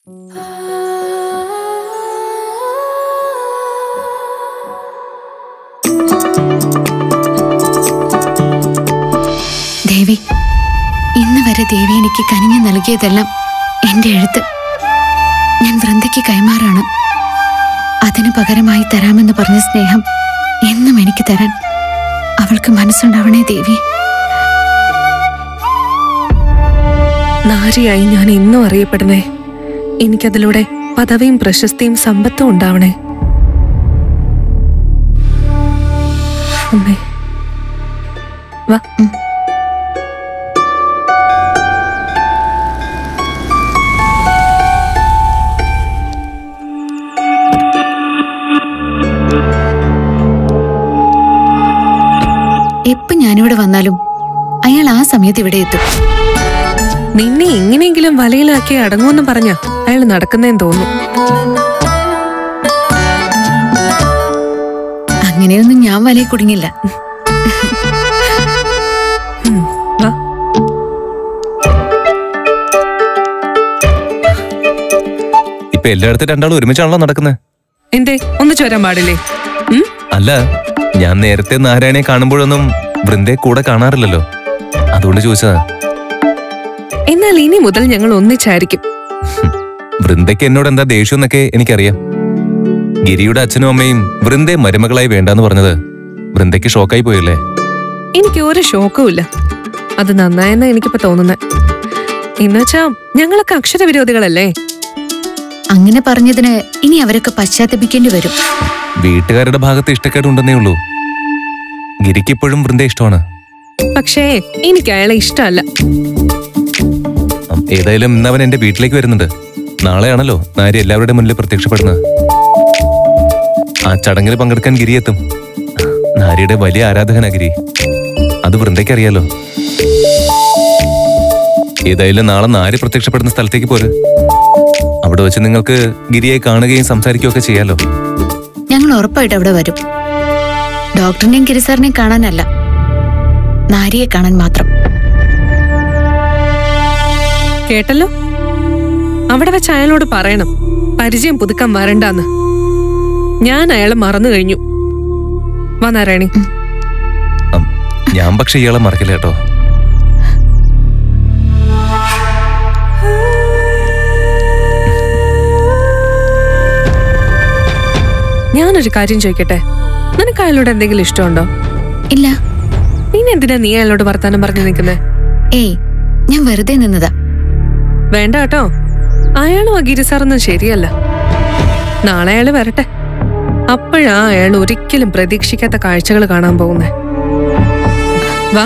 ദേവി ഇന്ന് വരെ ദേവി എനിക്ക് കനിഞ്ഞു നൽകിയതെല്ലാം എന്റെ എഴുത്ത് ഞാൻ വൃന്ദയ്ക്ക് കൈമാറാണ് അതിനു പകരമായി തരാമെന്ന് പറഞ്ഞ സ്നേഹം എന്നും എനിക്ക് തരാൻ അവൾക്ക് മനസ്സുണ്ടാവണേ ദേവി നാരിയായി ഞാൻ ഇന്നും അറിയപ്പെടണേ എനിക്കതിലൂടെ പദവിയും പ്രശസ്തിയും സമ്പത്തും ഉണ്ടാവണേ അമ്മേ വാ എപ്പോ ഞാനിവിടെ വന്നാലും അയാൾ ആ സമയത്ത് ഇവിടെ എത്തും നിന്നെ എങ്ങനെയെങ്കിലും വലയിലാക്കി അടങ്ങുമെന്ന് പറഞ്ഞ അയാൾ നടക്കുന്നേന്ന് തോന്നുന്നു അങ്ങനെയൊന്നും ഞാൻ വലയിൽ കുടുങ്ങില്ല ഉം, വാ ഇപ്പൊ എല്ലായിടത്തും രണ്ടാളും ഒരുമിച്ചാണല്ലോ നടക്കുന്നത് എന്തേ ഒന്ന് ചോരാൻ പാടില്ലേ ഉം? അല്ല ഞാൻ നേരത്തെ നാരായണയെ കാണുമ്പോഴൊന്നും വൃന്ദയെ കൂടെ കാണാറില്ലല്ലോ അതുകൊണ്ട് ചോദിച്ചതാ എന്നാൽ ഇനി മുതൽ ഞങ്ങൾ ഒന്നിച്ചായിരിക്കും വൃന്ദയ്ക്ക് എന്നോട് എന്താ ദേഷ്യം എന്നൊക്കെ എനിക്കറിയാം ഗിരിയുടെ അച്ഛനും അമ്മയും വൃന്ദയെ മരുമകളായി വേണ്ടാന്ന് പറഞ്ഞത് വൃന്ദയ്ക്ക് ഷോക്കായി പോയല്ലേ എനിക്ക് ഒരു ഷോക്കും ഇല്ല അത് നന്നായെന്നാ എനിക്കിപ്പോ തോന്നുന്നത് എന്നുവെച്ചാ ഞങ്ങളൊക്കെ അക്ഷരവിരോധികളല്ലേ അങ്ങനെ പറഞ്ഞതിന് ഇനി അവരൊക്കെ പശ്ചാത്തപിക്കേണ്ടി വരും വീട്ടുകാരുടെ ഭാഗത്ത് ഇഷ്ടക്കേടുണ്ടെന്നേ ഉള്ളൂ ഗിരിക്ക് ഇപ്പോഴും വൃന്ദയെ ഇഷ്ടമാണ് പക്ഷേ എനിക്ക് അയാളെ ഇഷ്ടമല്ല ഉം, ഏതായാലും ഇന്ന് അവൻ എന്റെ വീട്ടിലേക്ക് വരുന്നുണ്ട് നാളെയാണല്ലോ നാരി എല്ലാവരുടെ മുന്നിൽ പ്രത്യക്ഷപ്പെടുന്നത് ആ ചടങ്ങിൽ പങ്കെടുക്കാൻ ഗിരി എത്തും നാരിയുടെ വലിയ ആരാധകനാ ഗിരി അത് വൃന്ദയ്ക്ക് അറിയാലോ ഏതായാലും നാളെ നാരി പ്രത്യക്ഷപ്പെടുന്ന സ്ഥലത്തേക്ക് പോര് അവിടെ വെച്ച് നിങ്ങൾക്ക് ഗിരിയെ കാണുകയും സംസാരിക്കുകയൊക്കെ ചെയ്യാലോ ഞങ്ങൾ ഉറപ്പായിട്ട് അവിടെ വരും ഡോക്ടറിനെയും ഗിരിസാറിനെയും കാണാനല്ല നാരിയെ കാണാൻ മാത്രം കേട്ടല്ലോ അവിടെ വെച്ച് അയാളോട് പറയണം പരിചയം പുതുക്കാൻ വരണ്ടാന്ന് ഞാൻ അയാളെ മറന്നു കഴിഞ്ഞു വാ നാരായണി ഉം, ഞാൻ പക്ഷെ ഇയാളെ മറക്കില്ല കേട്ടോ ഞാനൊരു കാര്യം ചോദിക്കട്ടെ നിനക്ക് അയാളോട് എന്തെങ്കിലും ഇഷ്ടമുണ്ടോ ഇല്ല പിന്നെ എന്തിനാ നീ അയാളോട് വർത്താനം പറഞ്ഞു നിൽക്കുന്നേ ഏയ് ഞാൻ വെറുതെ നിന്നതാ വേണ്ട കേട്ടോ അയാളും അഗിരിസാറൊന്നും ശരിയല്ല നാളെ അയാള് വരട്ടെ അപ്പോഴാ അയാൾ ഒരിക്കലും പ്രതീക്ഷിക്കാത്ത കാഴ്ചകൾ കാണാൻ പോകുന്നേ വാ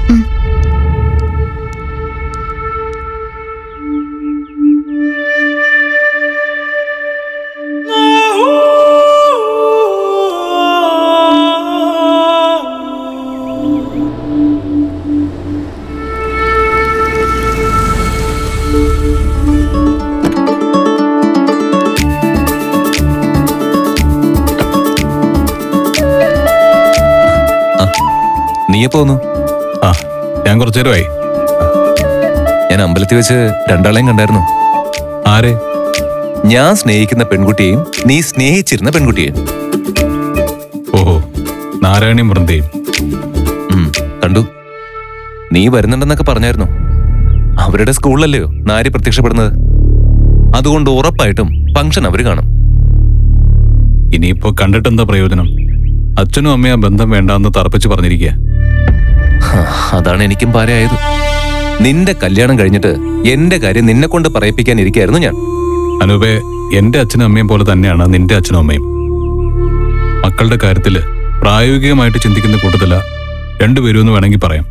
നീ എപ്പോ വന്നു ആ ഞാൻ കുറച്ചു നേരമായി ഞാൻ അമ്പലത്തിൽ വെച്ച് രണ്ടാളെയും കണ്ടായിരുന്നു ആരെ ഞാൻ സ്നേഹിക്കുന്ന പെൺകുട്ടിയെയും നീ സ്നേഹിച്ചിരുന്ന പെൺകുട്ടിയെയും ഓഹോ നാരായണിയും വൃന്ദയും ഉം, കണ്ടു നീ വരുന്നുണ്ടെന്നൊക്കെ പറഞ്ഞായിരുന്നു അവരുടെ സ്കൂളിലല്ലയോ നാരി പ്രത്യക്ഷപ്പെടുന്നത് അതുകൊണ്ട് ഉറപ്പായിട്ടും ഫംഗ്ഷൻ അവര് കാണും ഇനിയിപ്പോ കണ്ടിട്ടെന്താ പ്രയോജനം അച്ഛനും അമ്മയും ആ ബന്ധം വേണ്ടാന്ന് തറപ്പിച്ച് പറഞ്ഞിരിക്കുക ഹാ, അതാണ് എനിക്കും പാരയായത് നിന്റെ കല്യാണം കഴിഞ്ഞിട്ട് എന്റെ കാര്യം നിന്നെ കൊണ്ട് പറയിപ്പിക്കാൻ ഇരിക്കായിരുന്നു ഞാൻ അനൂപെ എന്റെ അച്ഛനും അമ്മയും പോലെ തന്നെയാണ് നിന്റെ അച്ഛനും അമ്മയും മക്കളുടെ കാര്യത്തില് പ്രായോഗികമായിട്ട് ചിന്തിക്കുന്ന കൂട്ടത്തില രണ്ടുപേരും എന്ന് വേണമെങ്കിൽ പറയാം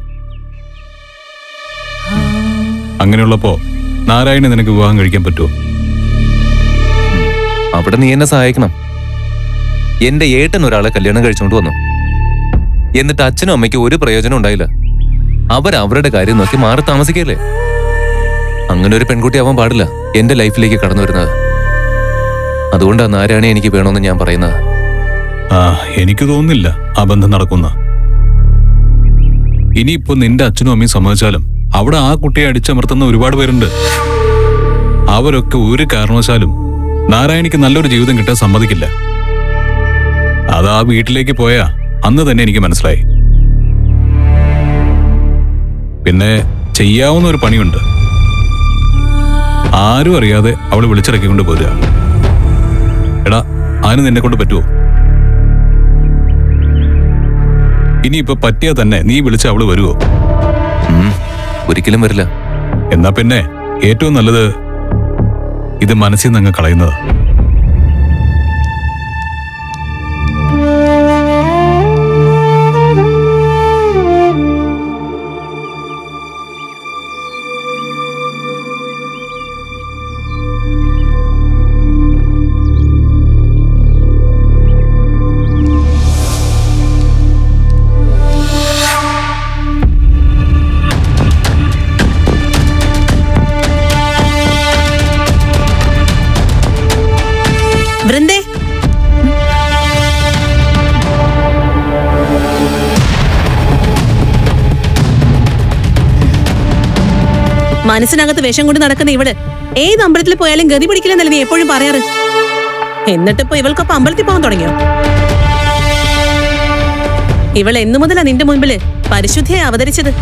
അങ്ങനെയുള്ളപ്പോ നാരായണി നിനക്ക് വിവാഹം കഴിക്കാൻ പറ്റുമോ അവിടെ നീ എന്നെ സഹായിക്കണം എന്റെ ഏട്ടൻ ഒരാളെ കല്യാണം കഴിച്ചുകൊണ്ട് വന്നു എന്നിട്ട് അച്ഛനും അമ്മയ്ക്കും ഒരു പ്രയോജനം ഉണ്ടായില്ല അവർ അവരുടെ കാര്യം നോക്കി മാറി താമസിക്കല്ലേ അങ്ങനെ ഒരു പെൺകുട്ടി ആവാൻ പാടില്ല എന്റെ ലൈഫിലേക്ക് കടന്നു വരുന്നത് അതുകൊണ്ടാണ് നാരായണി എനിക്ക് വേണമെന്ന് ഞാൻ പറയുന്നത് ആ എനിക്ക് തോന്നുന്നില്ല ആ ബന്ധം നടക്കുന്ന ഇനിയിപ്പോ നിന്റെ അച്ഛനും അമ്മയും സമ്മതിച്ചാലും അവിടെ ആ കുട്ടിയെ അടിച്ചമർത്തുന്ന ഒരുപാട് പേരുണ്ട് അവരൊക്കെ ഒരു കാരണവശാലും നാരായണിക്ക് നല്ലൊരു ജീവിതം കിട്ടാൻ സമ്മതിക്കില്ല അത് ആ വീട്ടിലേക്ക് പോയാ അന്ന് തന്നെ എനിക്ക് മനസ്സിലായി പിന്നെ ചെയ്യാവുന്ന ഒരു പണിയുണ്ട് ആരും അറിയാതെ അവള് വിളിച്ചിറക്കിക്കൊണ്ട് പോരുക എടാ അതിന് നിന്നെ കൊണ്ട് പറ്റുമോ ഇനിയിപ്പോ പറ്റിയാ തന്നെ നീ വിളിച്ച അവള് വരുവോ ഉം, ഒരിക്കലും വരില്ല എന്നാ പിന്നെ ഏറ്റവും നല്ലത് ഇത് മനസ്സിൽ നിന്ന് അങ്ങ് കളയുന്നത് വൃന്ദേ മനസ്സിനകത്ത് വിഷം കൊണ്ട് നടക്കുന്ന ഇവള് ഏത് അമ്പലത്തിൽ പോയാലും ഗതി പിടിക്കില്ലെന്നല്ലേ നീ എപ്പോഴും പറയാറ് എന്നിട്ടിപ്പോ ഇവൾക്കൊപ്പം അമ്പലത്തിൽ പോകാൻ തുടങ്ങിയോ ഇവൾ എന്നു മുതലാ നിന്റെ മുൻപില് പരിശുദ്ധിയെ അവതരിച്ചത്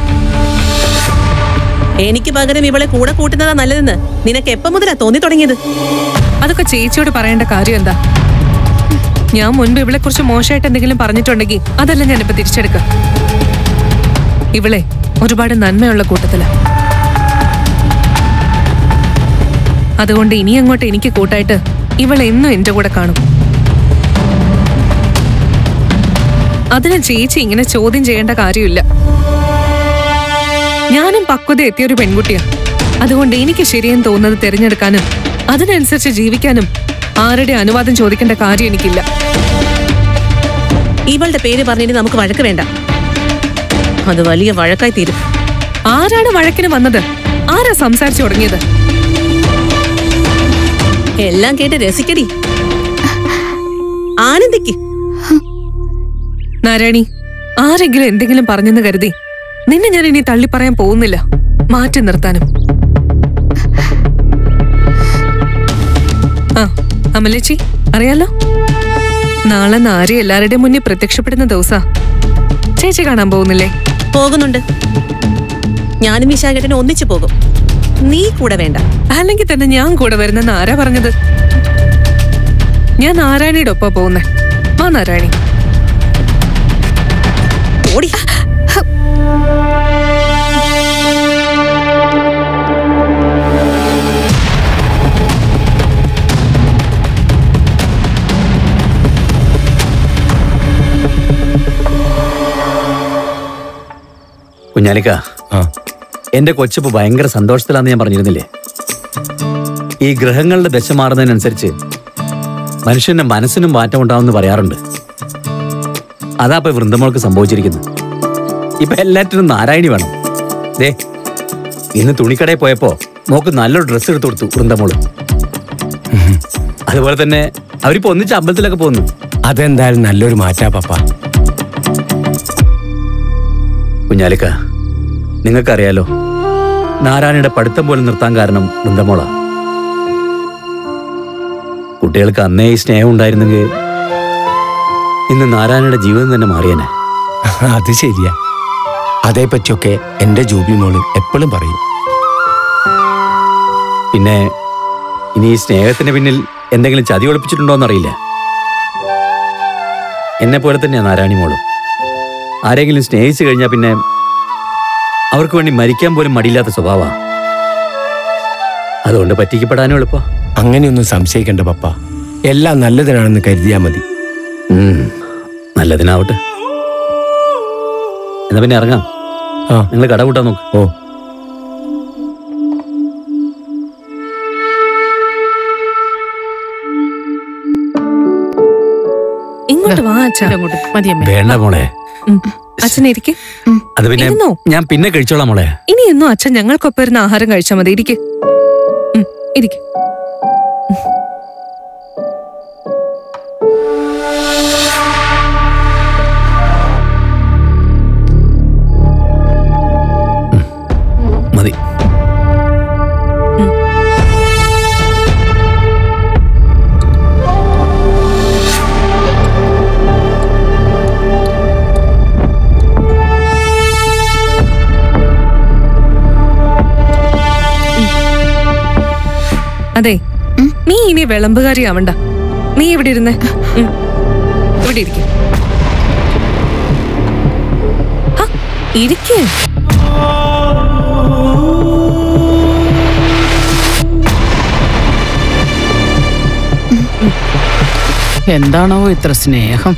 എനിക്ക് പകരം ഇവളെ കൂടെ കൂട്ടുന്നതാ നല്ലതെന്ന് നിനക്ക് എപ്പം മുതലാ തോന്നി തുടങ്ങിയത് അതൊക്കെ ചേച്ചിയോട് പറയേണ്ട കാര്യം എന്താ ഞാൻ മുൻപ് ഇവളെ കുറിച്ച് മോശമായിട്ട് എന്തെങ്കിലും പറഞ്ഞിട്ടുണ്ടെങ്കിൽ അതല്ല ഞാനിപ്പോ തിരിച്ചെടുക്ക ഇവളെ ഒരുപാട് നന്മയുള്ള കൂട്ടത്തില അതുകൊണ്ട് ഇനി അങ്ങോട്ട് എനിക്ക് കൂട്ടായിട്ട് ഇവൾ എന്നും എന്റെ കൂടെ കാണും അതിന് ചേച്ചി ഇങ്ങനെ ചോദ്യം ചെയ്യേണ്ട കാര്യമില്ല ഞാനും പക്വത എത്തിയൊരു പെൺകുട്ടിയാ അതുകൊണ്ട് എനിക്ക് ശരിയെന്ന് തോന്നുന്നത് തിരഞ്ഞെടുക്കാനും അതിനനുസരിച്ച് ജീവിക്കാനും ആരുടെ അനുവാദം ചോദിക്കേണ്ട കാര്യം എനിക്കില്ല ഇവളുടെ പേര് പറഞ്ഞിട്ട് നമുക്ക് വഴക്ക് വേണ്ട അത് വലിയ വഴക്കായി തീരും ആരാണ് വഴക്കിന് വന്നത് ആരാ സംസാരിച്ചു തുടങ്ങിയത് എല്ലാം കേട്ട് രസിക്കടി ആനന്ദിക്ക് നാരായണി ആരെങ്കിലും എന്തെങ്കിലും പറഞ്ഞെന്ന് കരുതി നിന്നെ ഞാൻ ഇനി തള്ളി പറയാൻ പോകുന്നില്ല മാറ്റി നിർത്താനും ആ അമലേച്ചി അറിയാലോ നാളെ നാരി എല്ലാവരുടെയും മുന്നിൽ പ്രത്യക്ഷപ്പെടുന്ന ദിവസാ ചേച്ചി കാണാൻ പോകുന്നില്ലേ പോകുന്നുണ്ട് ഞാനും വിശാഖേട്ടനും ഒന്നിച്ചു പോകും നീ കൂടെ വേണ്ട അല്ലെങ്കിൽ തന്നെ ഞാൻ കൂടെ വരുന്നെന്ന് ആരാ പറഞ്ഞത് ഞാൻ നാരായണിയുടെ ഒപ്പാ പോകുന്നേ വാ നാരായണി ഓടി കുഞ്ഞാലിക്ക എന്റെ കൊച്ചിപ്പ് ഭയങ്കര സന്തോഷത്തിലാന്ന് ഞാൻ പറഞ്ഞിരുന്നില്ലേ ഈ ഗ്രഹങ്ങളുടെ ദശ മാറുന്നതിനനുസരിച്ച് മനുഷ്യന്റെ മനസ്സിനും മാറ്റം ഉണ്ടാവുമെന്ന് പറയാറുണ്ട് അതാ ഇപ്പൊ വൃന്ദമോൾക്ക് സംഭവിച്ചിരിക്കുന്നത് ഇപ്പൊ എല്ലാറ്റിനും നാരായണി വേണം ദേ ഇന്ന് തുണിക്കടയിൽ പോയപ്പോ മോക്ക് നല്ലൊരു ഡ്രസ്സ് എടുത്തു കൊടുത്തു വൃന്ദമോള് അതുപോലെ തന്നെ അവരിപ്പോ ഒന്നിച്ച് അമ്പലത്തിലൊക്കെ പോകുന്നു അതെന്തായാലും നല്ലൊരു മാറ്റാ പപ്പ കുഞ്ഞാലിക്ക നിങ്ങൾക്കറിയാലോ നാരായണിയുടെ പഠിത്തം പോലും നിർത്താൻ കാരണം വൃന്ദമോളാ കുട്ടികൾക്ക് അന്നേ ഈ സ്നേഹം ഉണ്ടായിരുന്നെങ്കിൽ ഇന്ന് നാരായണയുടെ ജീവിതം തന്നെ മാറിയനെ അത് ശരിയാ അതേപ്പറ്റിയൊക്കെ എന്റെ ജൂബി മോള് എപ്പോഴും പറയും പിന്നെ ഇനി ഈ സ്നേഹത്തിന് പിന്നിൽ എന്തെങ്കിലും ചതി ഒളിപ്പിച്ചിട്ടുണ്ടോ എന്നറിയില്ല എന്നെ പോലെ തന്നെയാ നാരായണി മോളും ആരെങ്കിലും സ്നേഹിച്ചു കഴിഞ്ഞാൽ പിന്നെ അവർക്ക് വേണ്ടി മരിക്കാൻ പോലും മടിയില്ലാത്ത സ്വഭാവമാണ് അതുകൊണ്ട് പറ്റിക്കപ്പെടാനും എളുപ്പ അങ്ങനെയൊന്നും സംശയിക്കണ്ട പപ്പ എല്ലാം നല്ലതിനാണെന്ന് കരുതിയാ മതി നല്ലതിനാവട്ടെ എന്നാ പിന്നെ ഇറങ്ങാം ആ നിങ്ങൾ കട കൂട്ടാൻ നോക്ക് ഓ ഇങ്ങോട്ട് വാ അച്ഛാ വേണ്ട മോളെ അച്ഛൻ ഇരിക്കെ അത് പിന്നെ ഇരുന്നോ? ഞാൻ പിന്നെ കഴിച്ചോളാം മോളെ ഇനി എന്നും അച്ഛൻ ഞങ്ങൾക്കൊപ്പം ഇരുന്ന് ആഹാരം കഴിച്ചാൽ മതി ഇരിക്കെ ഇരിക്കെ മതി അതെ നീ ഇനി വിളമ്പുകാരി ആവണ്ട നീ ഇവിടെ ഇരുന്നേ ഉം. ഇവിടെ ഇരിക്കും ഇരിക്കേ എന്താണോ ഇത്ര സ്നേഹം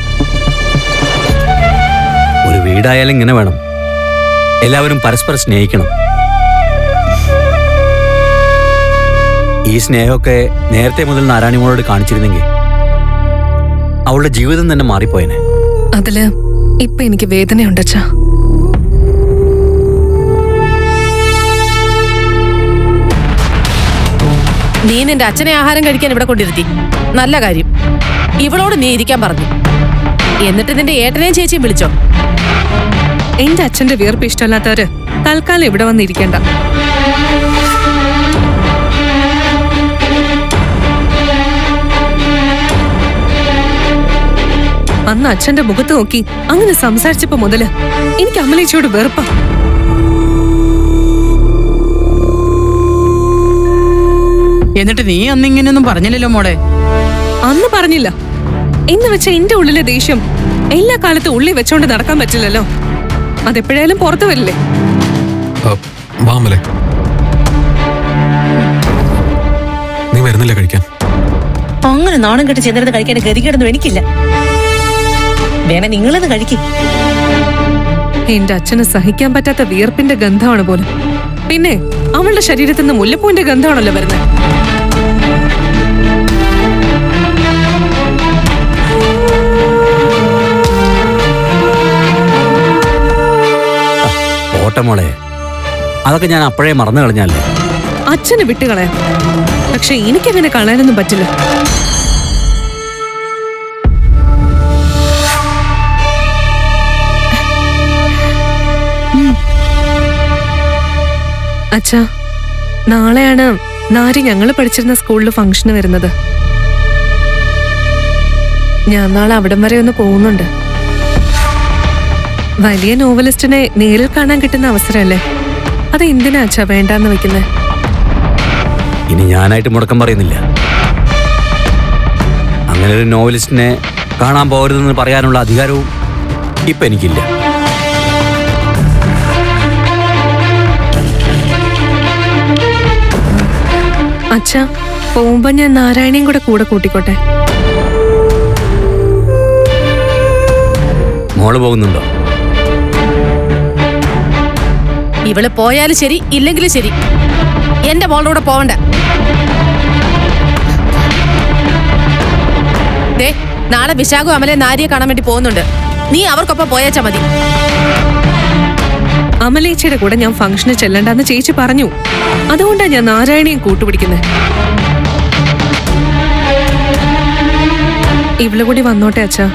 ഒരു വീടായാലും ഇങ്ങനെ വേണം എല്ലാവരും പരസ്പരം സ്നേഹിക്കണം ഈ സ്നേഹമൊക്കെ നേരത്തെ മുതൽ നാരായണിമോളോട് കാണിച്ചിരുന്നെങ്കിൽ അവളുടെ ജീവിതം തന്നെ മാറിപ്പോയനെ അതില് ഇപ്പൊ എനിക്ക് വേദനയുണ്ട് അച്ഛാ നീ നിന്റെ അച്ഛനെ ആഹാരം കഴിക്കാൻ ഇവിടെ കൊണ്ടിരുത്തി നല്ല കാര്യം ഇവളോട് നീ ഇരിക്കാൻ പറഞ്ഞു എന്നിട്ട് നിന്റെ ഏട്ടനെയും ചേച്ചിയും വിളിച്ചോ എന്റെ അച്ഛന്റെ വിയർപ്പ് ഇഷ്ടമല്ലാത്തവര് തൽക്കാലം ഇവിടെ വന്നിരിക്കണ്ട അന്ന് അച്ഛന്റെ മുഖത്ത് നോക്കി അങ്ങനെ സംസാരിച്ചപ്പോ മുതല് എനിക്ക് അമലേച്ചിയോട് വെറുപ്പാ എന്നിട്ട് നീ അന്നിങ്ങനെയൊന്നും പറഞ്ഞില്ലല്ലോ മോളെ അന്ന് പറഞ്ഞില്ല എന്ന് വെച്ച എന്റെ ഉള്ളിലെ ദേഷ്യം എല്ലാ കാലത്തും ഉള്ളി വെച്ചോണ്ട് നടക്കാൻ പറ്റില്ലല്ലോ അതെപ്പോഴായാലും പുറത്തു വരില്ലേ വാമലെ നീ വരുന്നില്ല കഴിക്കാൻ അങ്ങനെ നാണം കെട്ടി ചെന്നിരുന്ന് കഴിക്കാൻ ഗതികേടൊന്നും എനിക്കില്ല വേണേ നിങ്ങളിന്ന് കഴിക്കും എന്റെ അച്ഛന് സഹിക്കാൻ പറ്റാത്ത വിയർപ്പിന്റെ ഗന്ധമാണ് പോലും പിന്നെ അവളുടെ ശരീരത്തിൽ നിന്ന് മുല്ലപ്പൂവിന്റെ ഗന്ധമാണല്ലോ വരുന്നത് ഓട്ടമോളെ അതൊക്കെ ഞാൻ അപ്പോഴേ മറന്നു കളഞ്ഞല്ലേ അച്ഛന് വിട്ടുകളയാം പക്ഷെ എനിക്കങ്ങനെ കാണാനൊന്നും പറ്റില്ല അച്ഛാ നാളെയാണ് നാരി ഞങ്ങൾ പഠിച്ചിരുന്ന സ്കൂളിൽ ഫംഗ്ഷന് വരുന്നത് ഞാൻ നാളെ അവിടം വരെ ഒന്ന് പോകുന്നുണ്ട് വലിയ നോവലിസ്റ്റിനെ നേരിൽ കാണാൻ കിട്ടുന്ന അവസരമല്ലേ അത് എന്തിനാ അച്ഛാ വേണ്ടാന്ന് വെക്കുന്നത് ഇനി ഞാനായിട്ട് മുടക്കം പറയുന്നില്ല അങ്ങനെ ഒരു നോവലിസ്റ്റിനെ കാണാൻ പോകരുതെന്ന് പറയാനുള്ള അധികാരവും ഇപ്പൊ എനിക്കില്ല അച്ഛാ പോകുമ്പോ ഞാൻ നാരായണിയും കൂടെ കൂടെ കൂട്ടിക്കോട്ടെ മോള് പോകുന്നുണ്ടോ ഇവള് പോയാലും ശരി ഇല്ലെങ്കിലും ശരി എന്റെ മോളുടെ കൂടെ പോവണ്ട ദേ നാളെ വിശാഖു അമലെ നാരിയെ കാണാൻ വേണ്ടി പോകുന്നുണ്ട് നീ അവർക്കൊപ്പം പോയേച്ചാ മതി അമലേച്ചിയുടെ കൂടെ ഞാൻ ഫംഗ്ഷന് ചെല്ലണ്ടെന്ന് ചേച്ചി പറഞ്ഞു അതുകൊണ്ടാ ഞാൻ നാരായണിയും കൂട്ടുപിടിക്കുന്നത് ഇവള് കൂടി വന്നോട്ടെ അച്ഛാ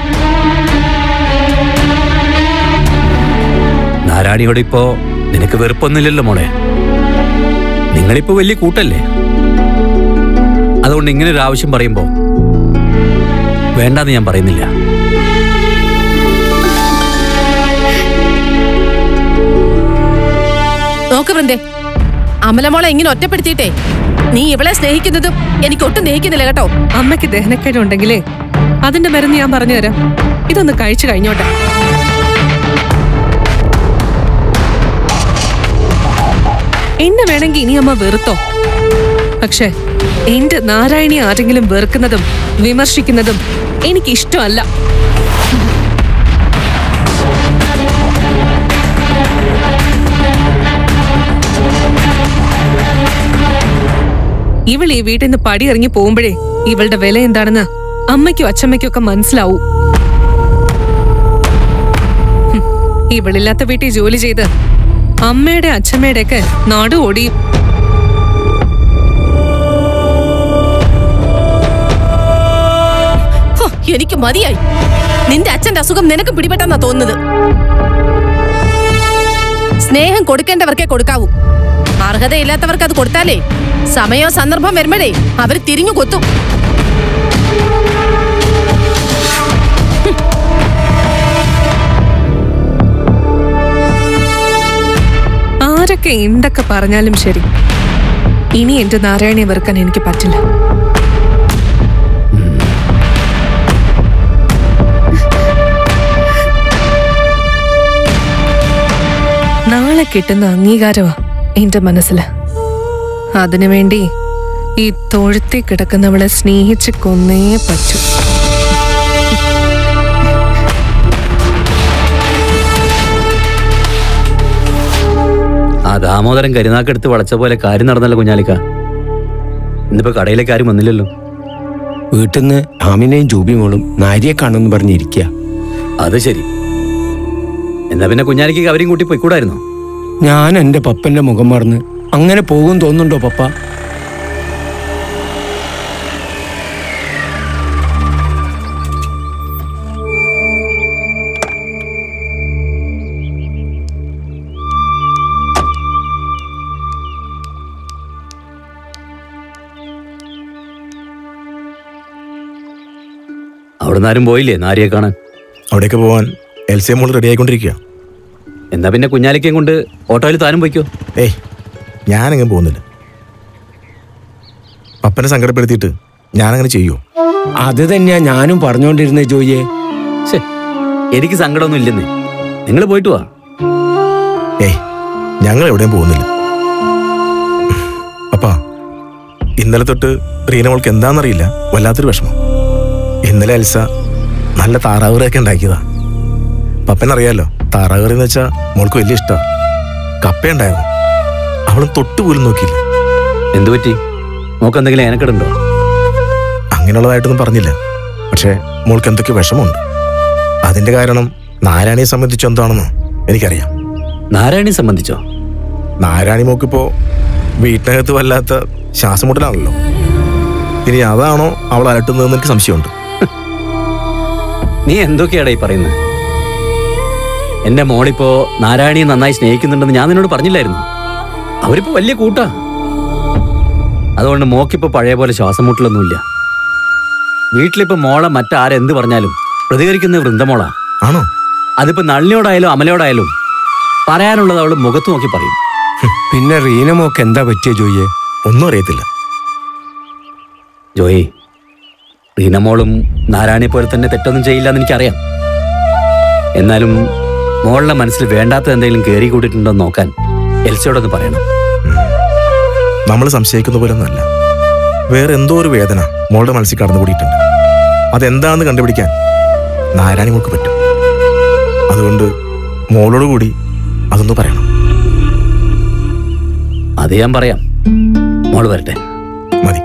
നാരായണിയോട് ഇപ്പോ നിനക്ക് വെറുപ്പൊന്നുമില്ലല്ലോ മോളെ നിങ്ങളിപ്പോ വലിയ കൂട്ടല്ലേ അതുകൊണ്ട് ഇങ്ങനെ ഒരു ആവശ്യം പറയുമ്പോ വേണ്ടാന്ന് ഞാൻ പറയുന്നില്ല നോക്ക് വൃന്ദേ അമലമോളെ ഇങ്ങനെ ഒറ്റപ്പെടുത്തിയിട്ടേ നീ ഇവളെ സ്നേഹിക്കുന്നതും എനിക്ക് ഒട്ടും ദഹിക്കുന്നില്ല കേട്ടോ അമ്മയ്ക്ക് ദഹനക്കേടുണ്ടെങ്കിലേ അതിന്റെ മരുന്ന് ഞാൻ പറഞ്ഞുതരാം ഇതൊന്ന് കഴിച്ചു കഴിഞ്ഞോട്ടെ എന്നെ വേണമെങ്കിൽ ഇനി അമ്മ വെറുത്തോ പക്ഷെ എന്റെ നാരായണി ആരെങ്കിലും വെറുക്കുന്നതും വിമർശിക്കുന്നതും എനിക്ക് ഇഷ്ടമല്ല ഇവൾ ഈ വീട്ടിൽ നിന്ന് പടി ഇറങ്ങി പോകുമ്പോഴേ ഇവളുടെ വില എന്താണെന്ന് അമ്മയ്ക്കും അച്ഛമ്മയ്ക്കും ഒക്കെ മനസ്സിലാവും ഹും, ഇവളില്ലാത്ത വീട്ടിൽ ജോലി ചെയ്ത് അമ്മയുടെ അച്ഛമ്മയുടെ ഒക്കെ നാട് ഓടിയും ഹോ, എനിക്ക് മതിയായി നിന്റെ അച്ഛന്റെ അസുഖം നിനക്ക് പിടിപെട്ടെന്നാ തോന്നുന്നത് സ്നേഹം കൊടുക്കേണ്ടവർക്കേ കൊടുക്കാവൂ അർഹതയില്ലാത്തവർക്ക് അത് കൊടുത്താലേ സമയോ സന്ദർഭം വരുമ്പോഴേ അവർ തിരിഞ്ഞു കൊത്തും ആരൊക്കെ എന്തൊക്കെ പറഞ്ഞാലും ശരി ഇനി എന്റെ നാരായണിയെ വെറുക്കാൻ എനിക്ക് പറ്റില്ല നാളെ കിട്ടുന്ന അംഗീകാരമാ എന്റെ മനസ്സില് അതിനുവേണ്ടി ഈ തൊഴുത്തി കിടക്കുന്നവളെ സ്നേഹിച്ച് കൊന്നേ പറ്റൂ ആ ദാമോദരൻ കരുനാക്കെടുത്ത് വളച്ച പോലെ കാര്യം നടന്നല്ലോ കുഞ്ഞാലിക്ക ഇന്നിപ്പോ കടയിലേക്ക് ആരും വന്നില്ലല്ലോ വീട്ടിൽ നിന്ന് ആമിനെയും ജൂബിമോളും നാരിയെ കാണുമെന്ന് പറഞ്ഞിരിക്കുക അത് ശരി എന്നാ പിന്നെ കുഞ്ഞാലിക്ക് അവരെയും കൂട്ടി പോയിക്കൂടായിരുന്നോ ഞാൻ എൻ്റെ പപ്പന്റെ മുഖം മറന്ന് അങ്ങനെ പോകും തോന്നുന്നുണ്ടോ പപ്പ അവിടുന്ന് ആരും പോയില്ലേ നാരിയെ കാണാൻ അവിടേക്ക് പോവാൻ എൽ സി മോൾ റെഡി ആയിക്കൊണ്ടിരിക്കുക എന്നാ പിന്നെ കുഞ്ഞാലിക്കയും കൊണ്ട് ഓട്ടോയിൽ താനും പോയിക്കോ ഏയ് ഞാനങ്ങനെ പോകുന്നില്ല പപ്പനെ സങ്കടപ്പെടുത്തിയിട്ട് ഞാനങ്ങനെ ചെയ്യോ അത് തന്നെയാ ഞാനും പറഞ്ഞുകൊണ്ടിരുന്നേ ജോയിയെ ശ്ശേ, എനിക്ക് സങ്കടമൊന്നും ഇല്ലെന്നേ നിങ്ങൾ പോയിട്ട് വാ ഏയ് ഞങ്ങൾ എവിടെയും പോകുന്നില്ല അപ്പാ ഇന്നലെ തൊട്ട് റീന മോൾക്ക് എന്താണെന്നറിയില്ല വല്ലാത്തൊരു വിഷമം ഇന്നലെ എൽസ നല്ല താറാവുറയൊക്കെ ഉണ്ടാക്കിയതാ പപ്പനറിയാലോ താറാവുറി എന്ന് വെച്ചാൽ മോൾക്ക് വലിയ ഇഷ്ടമാണ് കപ്പയുണ്ടായിരുന്നു അവളും തൊട്ട് പോലും നോക്കിയില്ല എന്തു പറ്റി നോക്ക് എന്തെങ്കിലും ഏനക്കെടുണ്ടോ അങ്ങനെയുള്ളതായിട്ടൊന്നും പറഞ്ഞില്ല പക്ഷേ മോൾക്ക് എന്തൊക്കെ വിഷമമുണ്ട് അതിന്റെ കാരണം നാരായണിയെ സംബന്ധിച്ച് എന്താണെന്ന് എനിക്കറിയാം നാരായണി സംബന്ധിച്ചോ നാരായണി മോക്കിപ്പോ വീട്ടിനകത്ത് വല്ലാത്ത ശ്വാസമുട്ടലാണല്ലോ ഇനി അതാണോ അവൾ അലട്ടുന്നതെന്ന് എനിക്ക് സംശയമുണ്ട് നീ എന്തൊക്കെയാടാ ഈ പറയുന്നത് എന്റെ മോളിപ്പോ നാരായണിയെ നന്നായി സ്നേഹിക്കുന്നുണ്ടെന്ന് ഞാൻ നിന്നോട് പറഞ്ഞില്ലായിരുന്നു അവരിപ്പോ വലിയ കൂട്ടാ അതുകൊണ്ട് മോക്കിപ്പോ പഴയ പോലെ ശ്വാസം മുട്ടലൊന്നുമില്ല വീട്ടിലിപ്പോ മോളെ മറ്റാരെന്ത് പറഞ്ഞാലും പ്രതികരിക്കുന്ന വൃന്ദമോളാ ആണോ അതിപ്പോ നളിനിയോടായാലും അമലയോടായാലും പറയാനുള്ളത് അവള് മുഖത്ത് നോക്കി പറയും പിന്നെ റീനമോക്ക് എന്താ പറ്റിയ ജോയിയെ ഒന്നും അറിയത്തില്ല ജോയി റീനമോളും നാരായണിയെ പോലെ തന്നെ തെറ്റൊന്നും ചെയ്യില്ല എന്ന് എനിക്കറിയാം എന്നാലും മോളുടെ മനസ്സിൽ വേണ്ടാത്ത എന്തെങ്കിലും കയറി കൂട്ടിയിട്ടുണ്ടോ എന്ന് നോക്കാൻ എൽസിയോടൊന്ന് പറയണം നമ്മൾ സംശയിക്കുന്ന പോലെ ഒന്നല്ല വേറെ എന്തോ ഒരു വേദന മോളുടെ മനസ്സിൽ കടന്നുകൂടിയിട്ടുണ്ട് അതെന്താണെന്ന് കണ്ടുപിടിക്കാൻ നാരായണി മോൾക്ക് പറ്റും അതുകൊണ്ട് മോളോട് കൂടി അതൊന്ന് പറയണം അത് ഞാൻ പറയാം മോള് വരട്ടെ മതി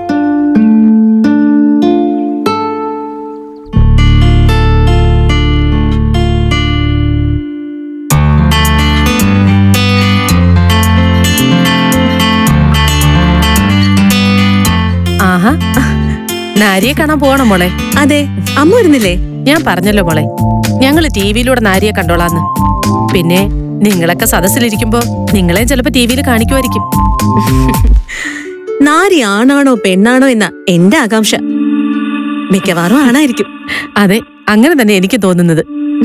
ആഹാ നാരിയെ കാണാൻ പോകണം മോളെ അതെ അമ്മ വരുന്നില്ലേ ഞാൻ പറഞ്ഞല്ലോ മോളെ ഞങ്ങള് ടി വിയിലൂടെ നാരിയെ കണ്ടോളാന്ന് പിന്നെ നിങ്ങളൊക്കെ സദസ്സിലിരിക്കുമ്പോ നിങ്ങളെ ചിലപ്പോ ടി വിയിൽ കാണിക്കുമായിരിക്കും നാരി ആണാണോ പെണ്ണാണോ എന്ന എന്റെ ആകാംക്ഷ മിക്കവാറും ആണായിരിക്കും അതെ അങ്ങനെ തന്നെ എനിക്ക് തോന്നുന്നത്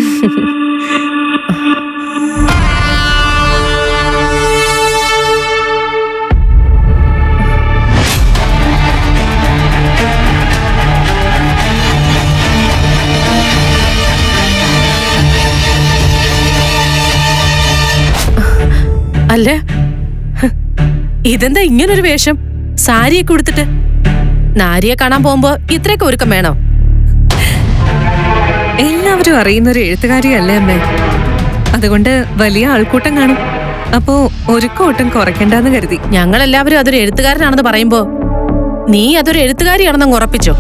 അല്ല ഹ്, ഇതെന്താ ഇങ്ങനൊരു വേഷം സാരിയൊക്കെ ഉടുത്തിട്ട് നാരിയെ കാണാൻ പോകുമ്പോ ഇത്രയൊക്കെ ഒരുക്കം വേണോ എല്ലാവരും അറിയുന്ന ഒരു എഴുത്തുകാരിയല്ലേ അമ്മേ അതുകൊണ്ട് വലിയ ആൾക്കൂട്ടം കാണും അപ്പോ ഒരുക്കം ഒട്ടും കുറയ്ക്കണ്ടെന്ന് കരുതി ഞങ്ങളെല്ലാവരും അതൊരു എഴുത്തുകാരനാണെന്ന് പറയുമ്പോ നീ അതൊരു എഴുത്തുകാരിയാണെന്ന് ഉറപ്പിച്ചോ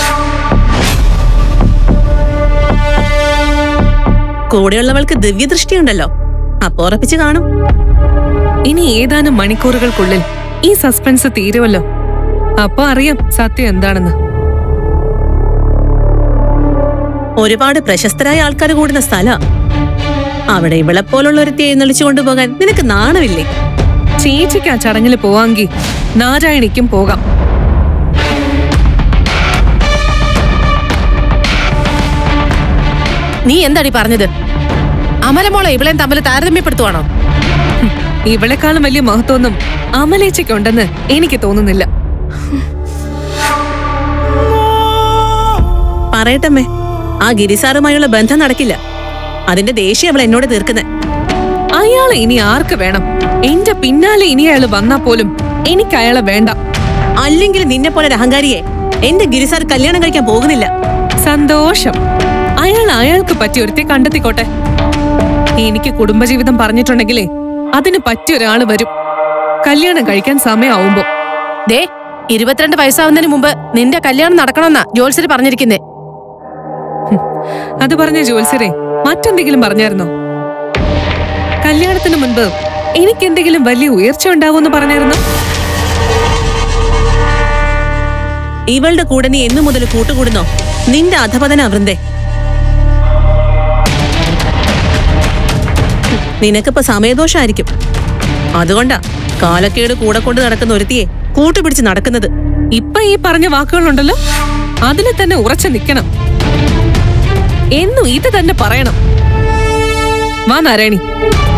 കൂടെയുള്ളവൾക്ക് ദിവ്യദൃഷ്ടിയുണ്ടല്ലോ അപ്പൊ ഉറപ്പിച്ച് കാണും ഇനി ഏതാനും മണിക്കൂറുകൾക്കുള്ളിൽ ഈ സസ്പെൻസ് തീരുമല്ലോ അപ്പൊ അറിയാം സത്യം എന്താണെന്ന് ഒരുപാട് പ്രശസ്തരായ ആൾക്കാർ കൂടുന്ന സ്ഥല അവിടെ ഇവളെ പോലുള്ള ഒരുത്തി എഴുന്നള്ളിച്ചു കൊണ്ടുപോകാൻ നിനക്ക് നാണമില്ലേ ചേച്ചിക്ക് ആ ചടങ്ങിൽ പോവാങ്കി നാരായണിക്കും പോകാം നീ എന്താടി പറഞ്ഞത് അമരമോളെ ഇവളെയും തമ്മിൽ താരതമ്യപ്പെടുത്തുവാണോ ഇവളെക്കാളും വലിയ മഹത്വമൊന്നും അമലേച്ചയ്ക്കുണ്ടെന്ന് എനിക്ക് തോന്നുന്നില്ല പറയട്ടമ്മേ ആ ഗിരിസാറുമായുള്ള ബന്ധം നടക്കില്ല അതിന്റെ ദേഷ്യം അവൾ എന്നോട് തീർക്കുന്നത് അയാളെ ഇനി ആർക്ക് വേണം എന്റെ പിന്നാലെ ഇനി അയാൾ വന്നാ പോലും എനിക്ക് അയാളെ വേണ്ട അല്ലെങ്കിൽ നിന്നെ പോലെ ഒരു അഹങ്കാരിയെ എന്റെ ഗിരിസാർ കല്യാണം കഴിക്കാൻ പോകുന്നില്ല സന്തോഷം അയാൾ അയാൾക്ക് പറ്റിയ ഒരുത്തെ കണ്ടെത്തിക്കോട്ടെ എനിക്ക് കുടുംബജീവിതം പറഞ്ഞിട്ടുണ്ടെങ്കിലേ അതിന് പറ്റിയ ഒരാള് വരും കല്യാണം കഴിക്കാൻ സമയമാവുമ്പോ ദേ ഇരുപത്തിരണ്ട് വയസ്സാവുന്നതിന് മുമ്പ് നിന്റെ കല്യാണം നടക്കണമെന്നാ ജോത്സര് പറഞ്ഞിരിക്കുന്നേ അത് പറഞ്ഞ ജോത്സ്യരെ മറ്റെന്തെങ്കിലും പറഞ്ഞായിരുന്നോ കല്യാണത്തിന് മുൻപ് എനിക്ക് എന്തെങ്കിലും വലിയ ഉയർച്ച ഉണ്ടാവുമെന്ന് പറഞ്ഞായിരുന്നോ ഇവളുടെ കൂടെ നീ എന്നു മുതൽ കൂട്ടുകൂടുന്നോ നിന്റെ അധപതന വൃന്ദേ നിനക്കിപ്പോ സമയദോഷമായിരിക്കും അതുകൊണ്ടാ കാലക്കേട് കൂടെ കൊണ്ട് നടക്കുന്ന ഒരുത്തിയെ കൂട്ടുപിടിച്ച് നടക്കുന്നത് ഇപ്പൊ ഈ പറഞ്ഞ വാക്കുകളുണ്ടല്ലോ അതിൽ തന്നെ ഉറച്ചു നിൽക്കണം എന്നും ഇത് തന്നെ പറയണം വാ നാരായണി